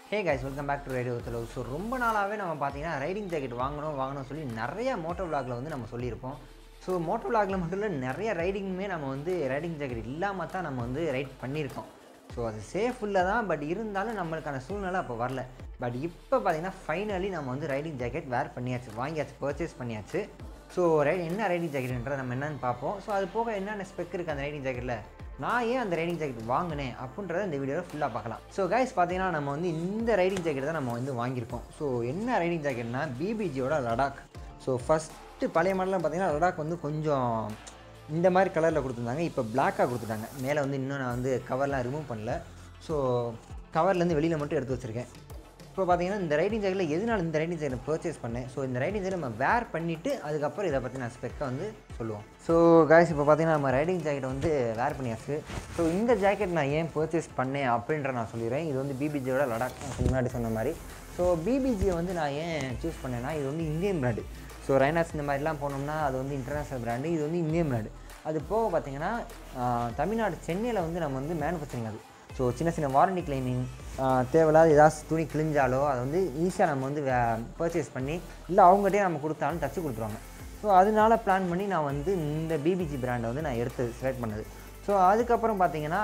hey guys welcome back to radio தலவு so ரொம்ப நாளாகவே நம்ம பார்த்தீங்கன்னா ரைடிங் ஜாக்கெட் வாங்கணும் வாங்கணும் சொல்லி நிறைய மோட்டோ விளாகில் வந்து நம்ம சொல்லியிருப்போம் ஸோ மோட்டோ விளாகில் மட்டும் இல்லை நிறைய ரைடிங்குமே நம்ம வந்து ரைடிங் ஜாக்கெட் இல்லாமல் தான் நம்ம வந்து ரைட் பண்ணியிருக்கோம் ஸோ அது சேஃப் இல்லை தான் பட் இருந்தாலும் நம்மளுக்கான சூழ்நிலை அப்போ வரல பட் இப்போ பார்த்தீங்கன்னா ஃபைனலி நம்ம வந்து ரைடிங் ஜாக்கெட் வேர் பண்ணியாச்சு வாங்கியாச்சு பர்ச்சேஸ் பண்ணியாச்சு ஸோ ரை என்ன ரைடிங் ஜாக்கெட்ன்றதை நம்ம என்னென்னு பார்ப்போம் ஸோ அது போக என்னென்ன ஸ்பெக் இருக்குது அந்த ரைடிங் ஜாக்கெட்டில் நான் ஏன் அந்த ரைடிங் ஜாக்கெட் வாங்கினேன் அப்படின்றத இந்த வீடியோவில் ஃபுல்லாக பார்க்கலாம் ஸோ கைஸ் பார்த்தீங்கன்னா நம்ம வந்து இந்த ரைடிங் ஜாக்கெட் தான் நம்ம வந்து வாங்கியிருக்கோம் ஸோ என்ன ரைடிங் ஜாக்கெட்னா பிபிஜியோட லடாக் ஸோ ஃபஸ்ட்டு பழைய மாடலில் பார்த்தீங்கன்னா லடாக் வந்து கொஞ்சம் இந்த மாதிரி கலரில் கொடுத்துருந்தாங்க இப்போ பிளாக்காக கொடுத்துட்டாங்க மேலே வந்து இன்னும் நான் வந்து கவர்லாம் ரிமூவ் பண்ணல ஸோ கவர்லேருந்து வெளியில் மட்டும் எடுத்து வச்சுருக்கேன் இப்போ பார்த்தீங்கன்னா இந்த ரைடிங் ஜாக்கெட்டில் எதனால இந்த ரைடிங் ஜாக்கெட் பர்ச்சேஸ் பண்ணேன் ஸோ இந்த ரைடிங் ஜாக்கெட் நம்ம வேர் பண்ணிவிட்டு அதுக்கப்புறம் இதை பற்றி நான் ஸ்பெக்கை வந்து சொல்லுவோம் ஸோ காய்ஸ் இப்போ பார்த்தீங்கன்னா நம்ம ரைடிங் ஜாக்கெட் வந்து வேர் பண்ணியாச்சு ஸோ இந்த ஜாக்கெட் நான் ஏன் பர்ச்சேஸ் பண்ணேன் அப்படின்ற நான் சொல்லிடுறேன் இது வந்து பிபிஜியோட லடாக் நான் முன்னாடி சொன்ன மாதிரி ஸோ பிபிஜியை வந்து நான் ஏன் சூஸ் பண்ணேன்னா இது வந்து இந்தியன் பிராண்டு ஸோ ரைனாஸ் இந்த மாதிரிலாம் போனோம்னா அது வந்து இன்டர்நேஷ்னல் பிராண்டு இது வந்து இந்தியன் பிராண்டு அது போக பார்த்தீங்கன்னா ஆஹ், தமிழ்நாடு சென்னையில் வந்து நம்ம வந்து மேனுஃபேக்சரிங் அது ஸோ சின்ன சின்ன வாரண்டி கிளைமிங் தேவையில்லாத ஏதாவது துணி கிழிஞ்சாலோ அதை வந்து ஈஸியாக நம்ம வந்து பர்ச்சேஸ் பண்ணி இல்லை அவங்ககிட்டயே நம்ம கொடுத்தாலும் தச்சு கொடுத்துருவாங்க ஸோ அதனால பிளான் பண்ணி நான் வந்து இந்த பிபிஜி பிராண்டை வந்து நான் எடுத்து செலக்ட் பண்ணது ஸோ அதுக்கப்புறம் பார்த்தீங்கன்னா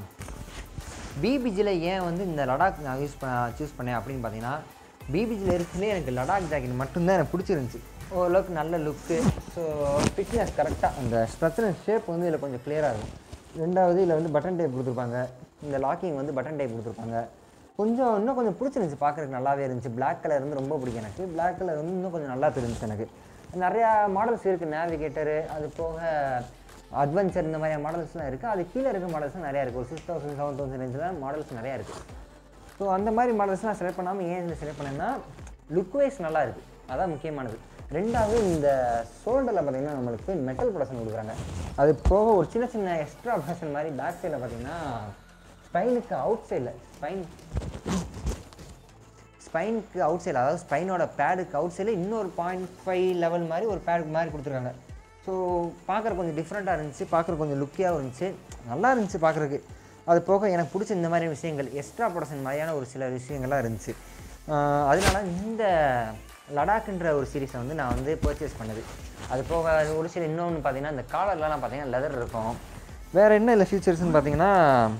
பிபிஜியில் ஏன் வந்து இந்த லடாக் நான் யூஸ் பண்ண சூஸ் பண்ணேன் அப்படின்னு பார்த்தீங்கன்னா பிபிஜியில் இருக்கிறதுலே எனக்கு லடாக் ஜாக்கெட் மட்டும்தான் எனக்கு பிடிச்சிருந்துச்சி ஓரளவுக்கு நல்ல லுக்கு ஸோ ஃபிட்னஸ் கரெக்டாக அந்த ஸ்ட்ரக்சர் ஷேப் வந்து இதில் கொஞ்சம் கிளியராக இருக்கும் ரெண்டாவது இதில் வந்து பட்டன் டைப் கொடுத்துருப்பாங்க இந்த லாக்கிங் வந்து பட்டன் டைப் கொடுத்துருப்பாங்க கொஞ்சம் இன்னும் கொஞ்சம் பிடிச்சிருந்துச்சி பார்க்குறதுக்கு நல்லாவே இருந்துச்சு Black கலர் வந்து ரொம்ப பிடிக்கும் எனக்கு Black கலர் வந்து இன்னும் கொஞ்சம் நல்லா தெரிஞ்சுச்சு எனக்கு நிறையா மாடல்ஸ் இருக்குது நேவிகேட்டரு அது போக அட்வென்ச்சர் இந்த மாதிரி மாடல்ஸ்லாம் இருக்குது அது கீழே இருக்க மாடல்ஸ் நிறையா இருக்குது ஒரு சிக்ஸ் தௌசண்ட் செவன் தௌசண்ட் ரேஞ்சில் மாடல்ஸ் நிறையா இருக்குது ஸோ அந்த மாதிரி மாடல்ஸ் நான் செலக்ட் பண்ணாமல் ஏன் இந்த செலக்ட் பண்ணேன்னா லுக் வைஸ் நல்லா இருக்குது அதான் முக்கியமானது ரெண்டாவது இந்த ஷோல்டரில் பார்த்தீங்கன்னா நம்மளுக்கு மெட்டல் ப்ரொடக்ஷன் கொடுக்குறாங்க அது போக ஒரு சின்ன சின்ன எக்ஸ்ட்ரா ப்ரொடக்ஷன் மாதிரி பேக் சைடில் பார்த்தீங்கன்னா ஸ்பைனுக்கு அவுட் சைடில் ஸ்பைன் ஸ்பைனுக்கு அவுட் சைடில் அதாவது ஸ்பைனோட பேடுக்கு அவுட் சைடில் இன்னொரு பாயிண்ட் ஃபைவ் லெவல் மாதிரி ஒரு பேடு மாதிரி கொடுத்துருக்காங்க ஸோ பார்க்குற கொஞ்சம் டிஃப்ரெண்ட்டாக இருந்துச்சு பார்க்குற கொஞ்சம் லுக்கியாகவும் இருந்துச்சு நல்லா இருந்துச்சு பார்க்குறதுக்கு அது போக எனக்கு பிடிச்ச இந்த மாதிரி விஷயங்கள் எக்ஸ்ட்ரா ப்ரொடக்ஷன் மாதிரியான ஒரு சில விஷயங்கள்லாம் இருந்துச்சு ஆஹ் அதனால இந்த லடாக்ன்ற ஒரு சீரீஸை வந்து நான் வந்து பர்ச்சேஸ் பண்ணது அது போக ஒரு சில இன்னொன்று பார்த்தீங்கன்னா இந்த காலர்லாம் பார்த்தீங்கன்னா லெதர் இருக்கும் வேறு என்ன இல்லை ஃபீச்சர்ஸ்னு பார்த்தீங்கன்னா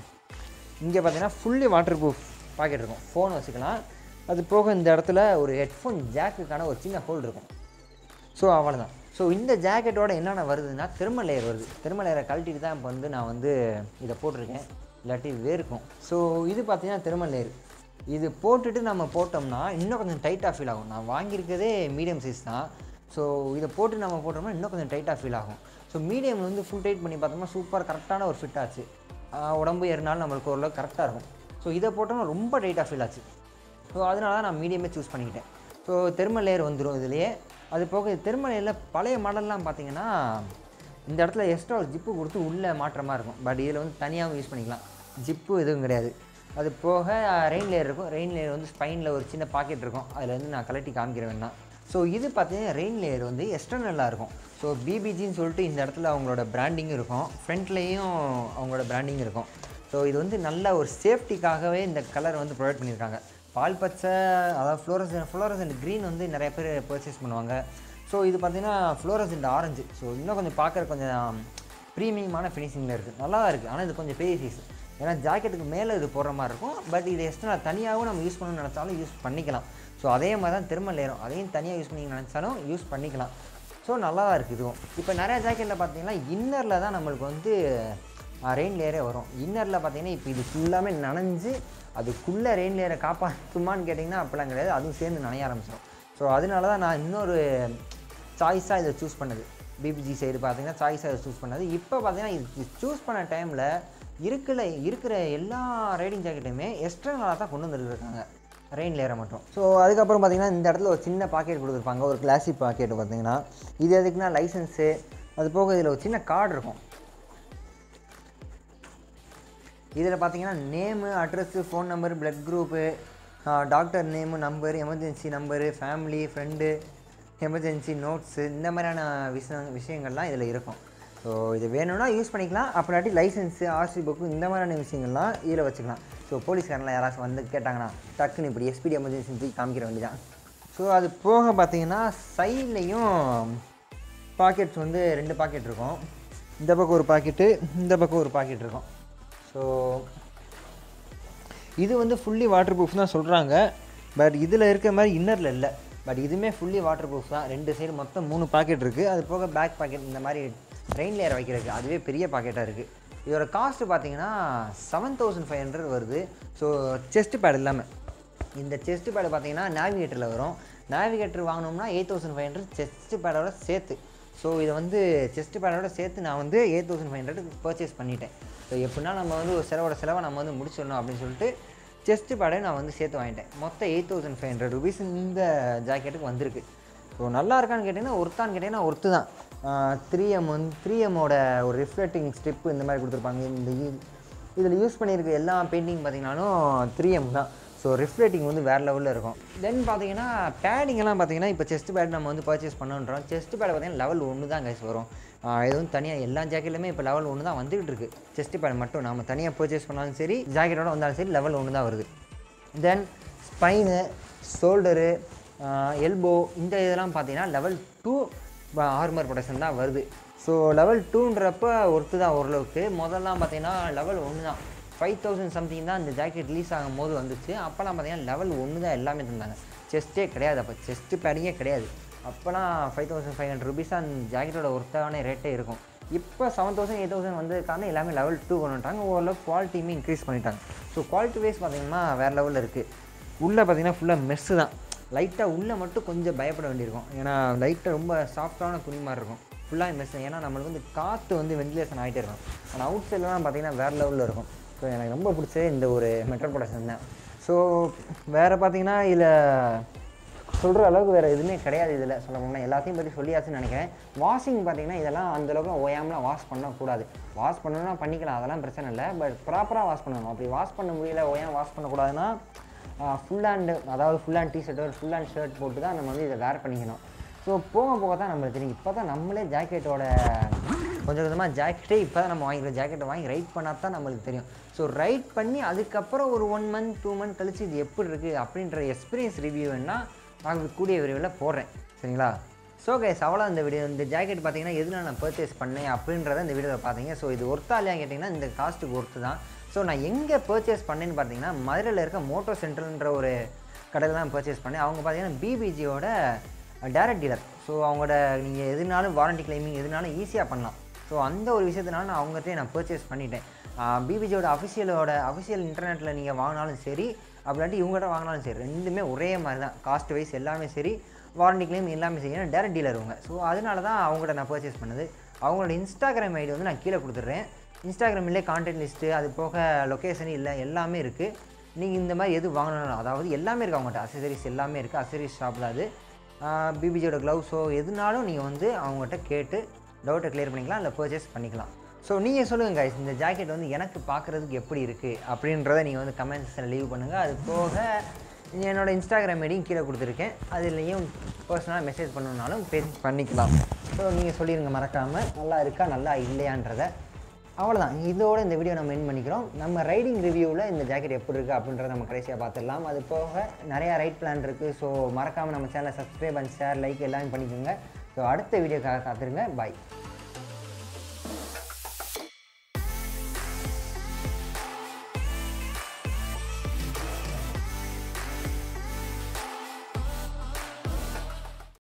இங்கே பார்த்தீங்கன்னா ஃபுல்லி வாட்டர் ப்ரூஃப் பாக்கெட் இருக்கும் ஃபோன் வச்சுக்கலாம் அது போக இந்த இடத்துல ஒரு ஹெட்ஃபோன் ஜாக்குக்கான ஒரு சின்ன ஹோல் இருக்கும் ஸோ அவ்வளோதான் ஸோ இந்த ஜாக்கெட்டோட என்னென்ன வருதுன்னா தெர்மல் லேயர் வருது தெர்மல் லேயரை கழட்டிட்டு தான் இப்போ வந்து நான் வந்து இதை போட்டிருக்கேன் இல்லாட்டி வேர்க்கும் ஸோ இது பார்த்தீங்கன்னா தெர்மல் லேயர் இது போட்டுட்டு நம்ம போட்டோம்னா இன்னும் கொஞ்சம் டைட்டாக ஃபீல் ஆகும் நான் வாங்கியிருக்கதே மீடியம் சைஸ் தான் ஸோ இதை போட்டு நம்ம போட்டோம்னா இன்னும் கொஞ்சம் டைட்டாக ஃபீல் ஆகும் ஸோ மீடியம் வந்து ஃபுல் டைட் பண்ணி பார்த்தோம்னா சூப்பர் கரெக்டான ஒரு ஃபிட் ஆச்சு ஆஹ் உடம்பு ஏறினாலும் நம்மளுக்கு ஓரளவுக்கு கரெக்டாக இருக்கும் ஸோ இதை போட்டோம்னா ரொம்ப டைட்டாக ஃபீல் ஆச்சு ஸோ அதனால தான் நான் மீடியமே சூஸ் பண்ணிக்கிட்டேன் ஸோ தெர்மல் லேயர் வந்துடும் இதுலேயே அது போக தெர்மல் லேயரில் பழைய மாடல்லாம் பார்த்தீங்கன்னா இந்த இடத்துல எக்ஸ்ட்ரா ஒரு ஜிப்பு கொடுத்து உள்ளே மாற்றமாக இருக்கும் பட் இதில் வந்து தனியாகவும் யூஸ் பண்ணிக்கலாம் ஜிப்பு எதுவும் கிடையாது அது போக ரெயின் லேயர் இருக்கும் ரெயின் லேயர் வந்து ஸ்பைனில் ஒரு சின்ன பாக்கெட் இருக்கும் அதில் வந்து நான் கலட்டி காமிக்கிறேன் வேணா ஸோ இது பார்த்தீங்கன்னா ரெயின் லேயர் வந்து எக்ஸ்டர்னலாக இருக்கும் ஸோ பிபிஜின்னு சொல்லிட்டு இந்த இடத்துல அவங்களோட பிராண்டிங் இருக்கும் ஃப்ரண்ட்லேயும் அவங்களோட பிராண்டிங் இருக்கும் ஸோ இது வந்து நல்ல ஒரு சேஃப்டிக்காகவே இந்த கலர் வந்து ப்ரொவைட் பண்ணியிருக்காங்க பால் பச்சை அதாவது ஃப்ளோரசன் ஃப்ளோரசன்ட் க்ரீன் வந்து நிறைய பேர் பர்ச்சேஸ் பண்ணுவாங்க ஸோ இது பார்த்தீங்கன்னா ஃப்ளோரசன்ட் ஆரஞ்சு ஸோ இன்னும் கொஞ்சம் பார்க்குற கொஞ்சம் ப்ரீமியமான ஃபினிஷிங்கில் இருக்குது நல்லா தான் இருக்குது ஆனால் இது கொஞ்சம் பெரிய சைஸ் ஏன்னா ஜாக்கெட்டுக்கு மேலே இது போடுற மாதிரி இருக்கும் பட் இது எக்ஸ்ட்ரா தனியாகவும் நம்ம யூஸ் பண்ணணும்னு நினச்சாலும் யூஸ் பண்ணிக்கலாம் ஸோ அதே மாதிரி தான் திரும்ப லேரும் அதையும் தனியாக யூஸ் பண்ணி நினச்சாலும் யூஸ் பண்ணிக்கலாம் ஸோ நல்லா தான் இருக்குது இதுவும் இப்போ நிறையா ஜாக்கெட்டில் பார்த்தீங்கன்னா இன்னரில் தான் நம்மளுக்கு வந்து ரெயின் லேயரே வரும் இன்னரில் பார்த்தீங்கன்னா இப்போ இது ஃபுல்லாமே நனைஞ்சு அதுக்குள்ளே ரெயின் லேயரை காப்பாற்றுமான்னு கேட்டிங்கன்னா அப்படிலாம் கிடையாது அதுவும் சேர்ந்து நனைய ஆரம்பிச்சிடும் ஸோ அதனால தான் நான் இன்னொரு சாய்ஸாக இதை சூஸ் பண்ணது பிபிஜி சைடு பார்த்தீங்கன்னா சாய்ஸாக இதை சூஸ் பண்ணது இப்போ பார்த்தீங்கன்னா இது சூஸ் பண்ண டைமில் இருக்கிற இருக்கிற எல்லா ரைடிங் ஜாக்கெட்டுமே எக்ஸ்ட்ரா தான் கொண்டு வந்துருக்காங்க ரெயின் லேயரை மட்டும் ஸோ அதுக்கப்புறம் பார்த்தீங்கன்னா இந்த இடத்துல ஒரு சின்ன பாக்கெட் கொடுத்துருப்பாங்க ஒரு கிளாசிக் பாக்கெட் பார்த்தீங்கன்னா இது எதுக்குன்னா லைசன்ஸு அது போக இதில் ஒரு சின்ன கார்டு இருக்கும் இதில் பார்த்தீங்கன்னா name address phone number blood group doctor name number emergency number family friend emergency notes இந்த மாதிரியான விஷயம் விஷயங்கள்லாம் இதில் இருக்கும் ஸோ இது வேணும்னா யூஸ் பண்ணிக்கலாம் அப்படின்னாட்டி லைசன்ஸு ஆர்சி புக்கு இந்த மாதிரியான விஷயங்கள்லாம் இதில் வச்சுக்கலாம் ஸோ போலீஸ்காரன்லாம் யாராச்சும் வந்து கேட்டாங்கன்னா டக்குன்னு இப்படி எஸ்பிடி எமர்ஜென்சி தூக்கி காமிக்கிற வேண்டியதான் ஸோ அது போக பார்த்தீங்கன்னா சைட்லேயும் பாக்கெட்ஸ் வந்து ரெண்டு பாக்கெட் இருக்கும் இந்த பக்கம் ஒரு பாக்கெட்டு இந்த பக்கம் ஒரு பாக்கெட் இருக்கும் ஸோ இது வந்து ஃபுல்லி வாட்டர் ப்ரூஃப் தான் சொல்கிறாங்க பட் இதில் இருக்க மாதிரி இன்னரில் இல்லை பட் இதுவுமே ஃபுல்லி வாட்டர் ப்ரூஃப் தான் ரெண்டு சைடு மொத்தம் மூணு பாக்கெட் இருக்குது அது போக பேக் பாக்கெட் இந்த மாதிரி ரெயின் லேயர் வைக்கிறதுக்கு அதுவே பெரிய பாக்கெட்டாக இருக்குது இதோட காஸ்ட் பார்த்தீங்கன்னா செவன் தௌசண்ட் ஃபைவ் ஹண்ட்ரட் வருது ஸோ செஸ்ட் பேட் இல்லாமல் இந்த செஸ்ட் பேடு பார்த்தீங்கன்னா நேவிகேட்டரில் வரும் நேவிகேட்டர் வாங்கினோம்னா eight thousand five hundred chest பேடோட சேர்த்து ஸோ இதை வந்து செஸ்ட் பேடோட சேர்த்து நான் வந்து eight thousand five hundred purchase பண்ணிட்டேன் ஸோ எப்படின்னா நம்ம வந்து ஒரு செலவோட செலவை நம்ம வந்து முடிச்சிடணும் அப்படின்னு சொல்லிட்டு செஸ்ட் பேடை நான் வந்து சேர்த்து வாங்கிட்டேன் மொத்தம் eight thousand five hundred rupees இந்த ஜாக்கெட்டுக்கு வந்திருக்கு ஸோ நல்லா இருக்கான்னு கேட்டிங்கன்னா ஒருத்தான்னு கேட்டிங்கன்னா ஒருத்து தான் த்ரீ எம் வந்து த்ரீ எம்மோட ஒரு ரிஃப்ளெக்டிங் ஸ்ட்ரிப்பு இந்த மாதிரி கொடுத்துருப்பாங்க இந்த இதில் யூஸ் பண்ணியிருக்க எல்லா பெயிண்டிங் பார்த்தீங்கன்னாலும் த்ரீ எம் தான் ஸோ ரிஃப்ளெக்டிங் வந்து வேறு லெவலில் இருக்கும் தென் பார்த்தீங்கன்னா பேடிங் எல்லாம் பார்த்தீங்கன்னா இப்போ செஸ்ட் பேட் நம்ம வந்து பர்ச்சேஸ் பண்ணுன்றோம் செஸ்ட் பேட் பார்த்தீங்கன்னா லெவல் ஒன்று தான் கைஸ் வரும் ஆஹ் இது வந்து தனியாக எல்லா ஜாக்கெட்லையுமே இப்போ லெவல் ஒன்று தான் வந்துகிட்டு இருக்கு செஸ்ட் பேட் மட்டும் நம்ம தனியாக பர்ச்சேஸ் பண்ணாலும் சரி ஜாக்கெட்டோட வந்தாலும் சரி லெவல் ஒன்று தான் வருது தென் ஸ்பைனு ஷோல்டரு எல்போ இந்த இதெல்லாம் பார்த்தீங்கன்னா லெவல் டூ ஆர்மர் ப்ரொடக்ஷன் தான் வருது ஸோ லெவல் டூன்றப்ப ஒர்த்து தான் ஓரளவுக்கு முதல்லாம் பார்த்தீங்கன்னா லெவல் ஒன்று தான் ஃபைவ் தௌசண்ட் சம்திங் தான் இந்த ஜாக்கெட் ரிலீஸ் ஆகும் போது வந்துச்சு அப்போல்லாம் பார்த்தீங்கன்னா லெவல் ஒன்று தான் எல்லாமே தந்தாங்க செஸ்ட்டே கிடையாது அப்போ செஸ்ட் பேடிங்கே கிடையாது அப்போலாம் five thousand five hundred rupees அந்த ஜாக்கெட்டோட ஒர்த்தான ரேட்டே இருக்கும் இப்போ செவன் தௌசண்ட் எயிட் தௌசண்ட் வந்து காரணம் எல்லாமே லெவல் டூ கொண்டு வந்துட்டாங்க ஓரளவு குவாலிட்டியுமே இன்க்ரீஸ் பண்ணிட்டாங்க ஸோ குவாலிட்டி வைஸ் பார்த்தீங்கன்னா வேறு லெவலில் இருக்குது உள்ளே பார்த்தீங்கன்னா ஃபுல்லாக மெஸ்ஸு தான் லைட்டாக உள்ளே மட்டும் கொஞ்சம் பயப்பட வேண்டியிருக்கும் ஏன்னா லைட்டாக ரொம்ப சாஃப்டான துணி மாதிரி இருக்கும் ஃபுல்லாக மெஸ் ஏன்னா நம்மளுக்கு வந்து காற்று வந்து வென்டிலேஷன் ஆகிட்டே இருக்கும் ஆனால் அவுட் சைட்லாம் பார்த்தீங்கன்னா வேறு லெவலில் இருக்கும் ஸோ எனக்கு ரொம்ப பிடிச்சது இந்த ஒரு மெட்ரோ ப்ரொடக்ஷன் தான் ஸோ வேறு பார்த்தீங்கன்னா இதில் சொல்கிற அளவுக்கு வேறு எதுவுமே கிடையாது இதில் சொல்ல போனால் எல்லாத்தையும் பற்றி சொல்லியாச்சுன்னு நினைக்கிறேன் வாஷிங் பார்த்தீங்கன்னா இதெல்லாம் அந்தளவுக்கு ஓயாமலாம் வாஷ் பண்ணக்கூடாது வாஷ் பண்ணணும்னா பண்ணிக்கலாம் அதெல்லாம் பிரச்சனை இல்லை பட் ப்ராப்பராக வாஷ் பண்ணணும் அப்படி வாஷ் பண்ண முடியல ஓயாம வாஷ் பண்ணக்கூடாதுன்னா ஃபுல் ஹேண்டு அதாவது ஃபுல் ஹேண்ட் டிஷர்ட்டோ ஃபுல் ஹேண்ட் ஷர்ட் போட்டு தான் நம்ம வந்து இதை வேர் பண்ணிக்கணும் ஸோ போக போக தான் நம்மளுக்கு தெரியும் இப்போ தான் நம்மளே ஜாக்கெட்டோட கொஞ்சம் கொஞ்சமாக ஜாக்கெட்டே இப்போ தான் நம்ம வாங்கிக்கிறோம் ஜாக்கெட்டை வாங்கி ரைட் பண்ணால் தான் நம்மளுக்கு தெரியும் ஸோ ரைட் பண்ணி அதுக்கப்புறம் ஒரு ஒன் மந்த் டூ மந்த் கழிச்சு இது எப்படி இருக்குது அப்படின்ற எக்ஸ்பீரியன்ஸ் ரிவ்யூ வேணால் நான் கூடிய விரைவில் போடுறேன் சரிங்களா ஸோ கைஸ் அவ்வளோ இந்த வீடியோ இந்த ஜாக்கெட் பார்த்தீங்கன்னா எதில் நான் பர்ச்சேஸ் பண்ணேன் அப்படின்றத இந்த வீடியோவில் பார்த்தீங்க ஸோ இது ஒர்த்தா இல்லையா கேட்டிங்கன்னா இந்த காஸ்ட்டுக்கு ஒர்த்து தான் ஸோ நான் எங்கே பர்ச்சேஸ் பண்ணேன்னு பார்த்தீங்கன்னா மதுரையில் இருக்க மோட்டோ சென்ட்ரல்ன்ற ஒரு கடையில் தான் பர்ச்சேஸ் பண்ணேன் அவங்க பார்த்தீங்கன்னா பிபிஜியோட டேரக்ட் டீலர் ஸோ அவங்களோட நீங்கள் எதுனாலும் வாரண்டி கிளைமிங் எதுனாலும் ஈஸியாக பண்ணலாம் ஸோ அந்த ஒரு விஷயத்தினால நான் அவங்ககிட்டயே நான் பர்ச்சேஸ் பண்ணிட்டேன் பிபிஜியோட அஃபிஷியலோட அஃபிஷியல் இன்டர்நெட்டில் நீங்கள் வாங்கினாலும் சரி அப்படின்ட்டு இவங்ககிட்ட வாங்கினாலும் சரி ரெண்டுமே ஒரே மாதிரி தான் காஸ்ட் வைஸ் எல்லாமே சரி வாரண்டி கிளைம் எல்லாமே சரி ஏன்னா டேரக்ட் டீலர் அவங்க ஸோ அதனால தான் அவங்ககிட்ட நான் பர்ச்சேஸ் பண்ணது அவங்களோட இன்ஸ்டாகிராம் ஐடி வந்து நான் கீழே கொடுத்துட்றேன் இன்ஸ்டாகிராமிலே கான்டென்ட் லிஸ்ட்டு அது போக லொக்கேஷன் இல்லை எல்லாமே இருக்குது நீங்கள் இந்த மாதிரி எது வாங்கணும் அதாவது எல்லாமே இருக்குது அவங்ககிட்ட அசசரிஸ் எல்லாமே இருக்குது அசசரிஸ் ஷாப் தான் அது பிபிஜியோட க்ளவுஸோ எதுனாலும் நீங்கள் வந்து அவங்ககிட்ட கேட்டு டவுட்டை க்ளியர் பண்ணிக்கலாம் இல்லை பர்ச்சேஸ் பண்ணிக்கலாம் ஸோ நீங்கள் சொல்லுங்கள் guys இந்த ஜாக்கெட் வந்து எனக்கு பார்க்குறதுக்கு எப்படி இருக்குது அப்படின்றத நீங்கள் வந்து கமெண்ட் செக்ஷனில் லீவ் பண்ணுங்கள் அது போக என்னோட இன்ஸ்டாகிராம் ஐடியும் கீழே கொடுத்துருக்கேன் அதுலேயும் பர்சனலாக மெசேஜ் பண்ணணுன்னாலும் பே பண்ணிக்கலாம் ஸோ நீங்கள் சொல்லிடுங்க மறக்காமல் நல்லா இருக்கா நல்லா இல்லையான்றதை அவ்வளோதான் இதோட இந்த வீடியோ நம்ம என் பண்ணிக்கிறோம் நம்ம ரைடிங் ரிவ்யூவில் இந்த ஜாக்கெட் எப்படி இருக்குது அப்படின்றத நம்ம கடைசியாக பார்த்துடலாம் அது போக நிறையா ரைட் பிளான் இருக்குது ஸோ மறக்காமல் நம்ம சேனலை சப்ஸ்கிரைப் அண்ட் ஷேர் லைக் எல்லாமே பண்ணிக்கோங்க ஸோ அடுத்த வீடியோக்காக காத்துருங்க பாய்